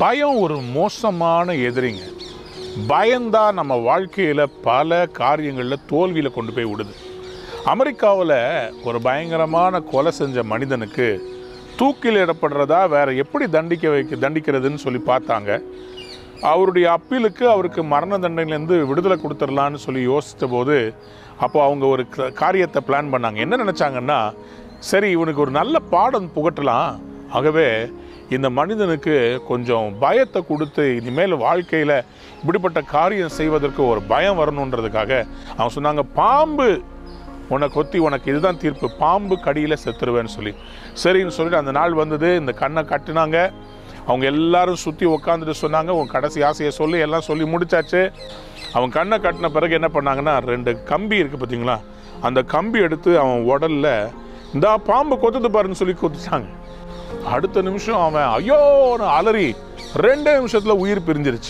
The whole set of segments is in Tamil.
பயம் ஒரு மோசமான எதிரிங்க பயம்தான் நம்ம வாழ்க்கையில் பல காரியங்களில் தோல்வியில் கொண்டு போய் விடுது அமெரிக்காவில் ஒரு பயங்கரமான கொலை செஞ்ச மனிதனுக்கு தூக்கில் இடப்படுறதா வேற எப்படி தண்டிக்க வைக்க தண்டிக்கிறதுன்னு சொல்லி பார்த்தாங்க அவருடைய அப்பீலுக்கு அவருக்கு மரண தண்டனையிலேருந்து விடுதலை கொடுத்துடலான்னு சொல்லி யோசித்த போது அப்போ அவங்க ஒரு க- காரியத்தை பிளான் பண்ணாங்க என்ன நினச்சாங்கன்னா சரி இவனுக்கு ஒரு நல்ல பாடம் புகட்டலாம் ஆகவே இந்த மனிதனுக்கு கொஞ்சம் பயத்தை கொடுத்து இனிமேல் வாழ்க்கையில் இப்படிப்பட்ட காரியம் செய்வதற்கு ஒரு பயம் வரணுன்றதுக்காக அவங்க சொன்னாங்க பாம்பு உன்னை கொத்தி உனக்கு இதுதான் தீர்ப்பு பாம்பு கடியில் செத்துருவேன்னு சொல்லி சரின்னு சொல்லிட்டு அந்த நாள் வந்தது இந்த கண்ணை கட்டினாங்க அவங்க எல்லாரும் சுற்றி உட்காந்துட்டு சொன்னாங்க உன் கடைசி ஆசையை சொல்லி எல்லாம் சொல்லி முடிச்சாச்சு அவன் கண்ணை கட்டின பிறகு என்ன பண்ணாங்கன்னா ரெண்டு கம்பி இருக்குது பார்த்தீங்களா அந்த கம்பி எடுத்து அவன் உடல்ல இந்த பாம்பு கொத்துது பாருன்னு சொல்லி கொத்திட்டாங்க அடுத்த நிமிஷம் அவன் ஐயோன்னு அலறி ரெண்டு நிமிஷத்தில் உயிர் பிரிஞ்சிருச்சு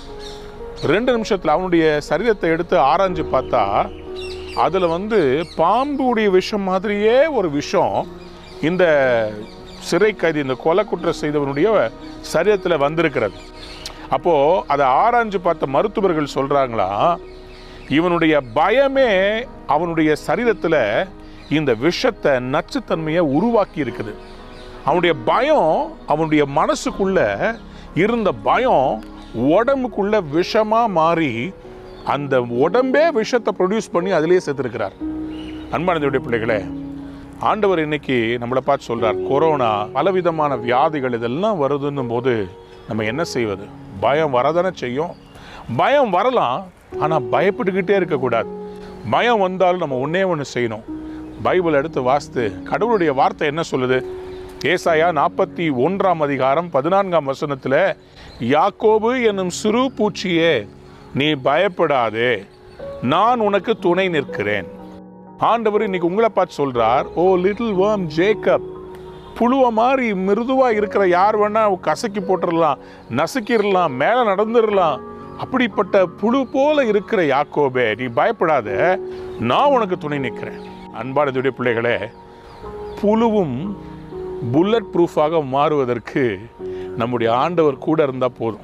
ரெண்டு நிமிஷத்தில் அவனுடைய சரீரத்தை எடுத்து ஆராய்ஞ்சு பார்த்தா அதில் வந்து பாம்புடைய விஷம் மாதிரியே ஒரு விஷம் இந்த சிறை கைதி இந்த கொலை குற்றம் செய்தவனுடைய சரீரத்தில் வந்திருக்கிறது அப்போது அதை ஆராய்ஞ்சு பார்த்த மருத்துவர்கள் சொல்கிறாங்களா இவனுடைய பயமே அவனுடைய சரீரத்தில் இந்த விஷத்தை நச்சுத்தன்மையை உருவாக்கி இருக்குது அவனுடைய பயம் அவனுடைய மனசுக்குள்ள இருந்த பயம் உடம்புக்குள்ள விஷமா மாறி அந்த உடம்பே விஷத்தை ப்ரொடியூஸ் பண்ணி அதிலேயே செத்துருக்கிறார் அன்பானதுடைய பிள்ளைகளே ஆண்டவர் இன்னைக்கு நம்மளை பார்த்து சொல்றார் கொரோனா பலவிதமான வியாதிகள் இதெல்லாம் வருதுன்னும் போது நம்ம என்ன செய்வது பயம் வரதானே செய்யும் பயம் வரலாம் ஆனால் பயப்பட்டுக்கிட்டே இருக்கக்கூடாது பயம் வந்தாலும் நம்ம ஒன்றே ஒன்று செய்யணும் பைபிள் எடுத்து வாசித்து கடவுளுடைய வார்த்தை என்ன சொல்லுது ஏசாயா நாற்பத்தி ஒன்றாம் அதிகாரம் பதினான்காம் வசனத்தில் யாக்கோபு என்னும் சிறு பூச்சியே நீ பயப்படாதே நான் உனக்கு துணை நிற்கிறேன் ஆண்டவர் இன்னைக்கு உங்களை பார்த்து சொல்றார் ஓ லிட்டில் worm ஜேக்கப் புழுவ மாதிரி மிருதுவா இருக்கிற யார் வேணா கசக்கி போட்டுடலாம் நசுக்கிடலாம் மேலே நடந்துடலாம் அப்படிப்பட்ட புழு போல இருக்கிற யாக்கோபே நீ பயப்படாத நான் உனக்கு துணை நிற்கிறேன் அன்பானதுடைய பிள்ளைகளே புழுவும் புல்லட் ப்ரூஃபாக மாறுவதற்கு நம்முடைய ஆண்டவர் கூட இருந்தால் போதும்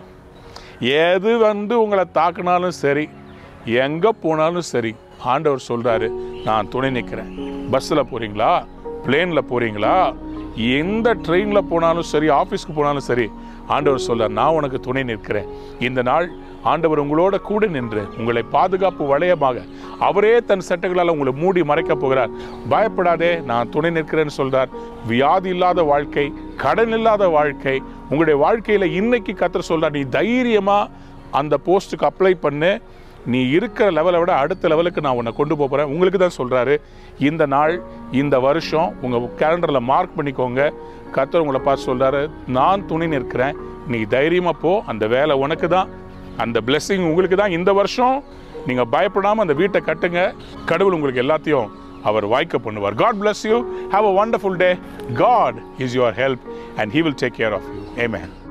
எது வந்து உங்களை தாக்குனாலும் சரி எங்கே போனாலும் சரி ஆண்டவர் சொல்கிறாரு நான் துணை நிற்கிறேன் பஸ்ஸில் போகிறீங்களா பிளேனில் போகிறீங்களா எந்த ட்ரெயினில் போனாலும் சரி ஆஃபீஸ்க்கு போனாலும் சரி ஆண்டவர் சொல்ல நான் உனக்கு துணை நிற்கிறேன் இந்த நாள் ஆண்டவர் உங்களோட கூட நின்று உங்களை பாதுகாப்பு வளையமாக அவரே தன் சட்டங்களால் உங்களை மூடி மறைக்கப் போகிறார் பயப்படாதே நான் துணை நிற்கிறேன்னு சொல்றார் வியாதி இல்லாத வாழ்க்கை கடன் இல்லாத வாழ்க்கை உங்களுடைய வாழ்க்கையில் இன்னைக்கு கத்தர் சொல்றார் நீ தைரியமா அந்த போஸ்ட்டுக்கு அப்ளை பண்ணு நீ இருக்கிற லெவலை விட அடுத்த லெவலுக்கு நான் உன்னை கொண்டு போக போகிறேன் உங்களுக்கு தான் சொல்கிறாரு இந்த நாள் இந்த வருஷம் உங்கள் கேலண்டரில் மார்க் பண்ணிக்கோங்க கர்த்தர் உங்களை பார்த்து சொல்கிறாரு நான் துணை நிற்கிறேன் நீ தைரியமாக போ அந்த வேலை உனக்கு தான் அந்த blessing உங்களுக்கு தான் இந்த வருஷம் நீங்கள் பயப்படாமல் அந்த வீட்டை கட்டுங்க கடவுள் உங்களுக்கு எல்லாத்தையும் அவர் வாய்க்க பண்ணுவார் God bless you have a wonderful day God is your help and he will take care of you amen